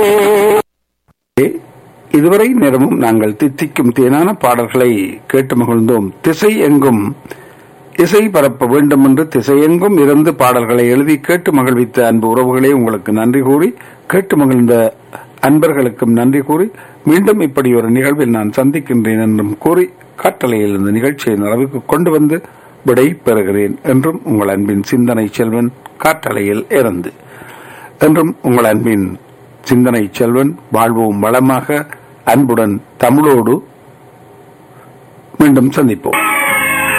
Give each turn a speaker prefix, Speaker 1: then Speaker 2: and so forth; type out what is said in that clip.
Speaker 1: இதுவரை நேரமும் நாங்கள் தித்திக்கும் தேனான பாடல்களை கேட்டு மகிழ்ந்தோம் திசை எங்கும் இசை பரப்ப வேண்டும் என்று திசையெங்கும் இருந்து பாடல்களை எழுதி கேட்டு மகிழ்வித்த அன்பு உறவுகளே உங்களுக்கு நன்றி கூறி கேட்டு மகிழ்ந்த அன்பர்களுக்கும் நன்றி கூறி மீண்டும் இப்படி ஒரு நிகழ்வில் நான் சந்திக்கின்றேன் என்றும் கூறி காட்டலையில் இந்த நிகழ்ச்சியை நிறைவுக்கு கொண்டு வந்து விடை பெறுகிறேன் என்றும் உங்கள் அன்பின் சிந்தனை செல்வன் காட்டலையில் இருந்து என்றும் உங்கள் அன்பின் சிந்தனை செல்வன் வாழ்வோம் வளமாக அன்புடன் தமிழோடு மீண்டும் சந்திப்போம்